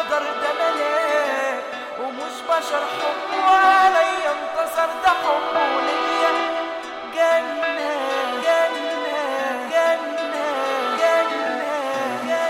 قدر ده ملاك ومش بشر حبه عليا انتصر ده حبه ليا جنة جنة جنة جنة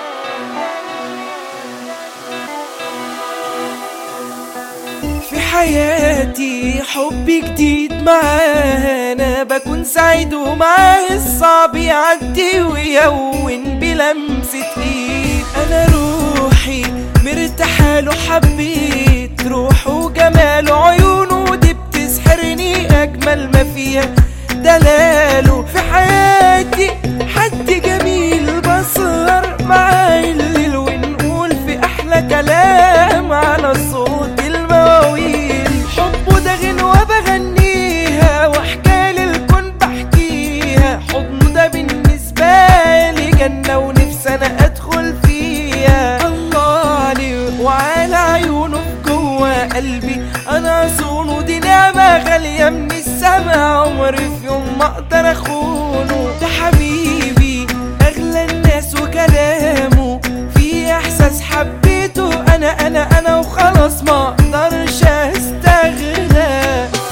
جنة في حياتي حب جديد معاه انا بكون سعيد ومعاه الصعب يعدي ويهون بلمسة ايد انا روحي مرتاحة له حبيت روحه وجماله عيونه دي بتسحرني اجمل ما فيها دلاله في حياتي حد جميل بسهر معاه الليل ونقول في احلى كلام على صوت المواويل حبه ده غنوة بغنيها وحكاية الكون بحكيها حضنه ده بالنسبة لي جنة ونفسي انا ادخل فيها الله عليه وعلى عيونه في جوه قلبي انا صونه دي نعمة غالية من السما عمري في يوم ما اقدر اخونه ده حبيبي اغلى الناس وكلامه في احساس حبيته انا انا انا وخلاص ما اقدرش استغنى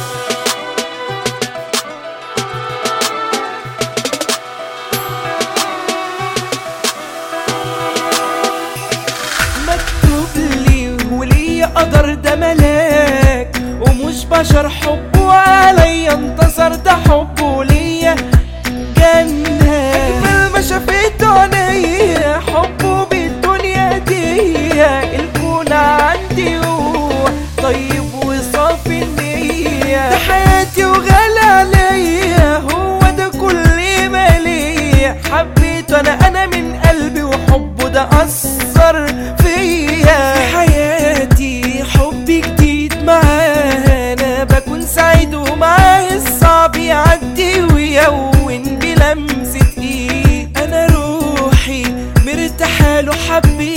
مكتوب لي ولي قدر ده ملاك ومش بشر حبه عليا انتصر ده حبه ليا جنة أجمل ما شافته عينيا حبه بالدنيا دي الكون عندي هو طيب وصافي النية ده حياتي وغالي عليا هو ده كل ما ليا حبيته انا انا من قلبي وحبه ده اثر فيا في حياتي حب جديد معاه انا بكون سعيد ومعاه الصعب يعدي ويهون بلمسة ايد انا روحي مرتاحة له حبيت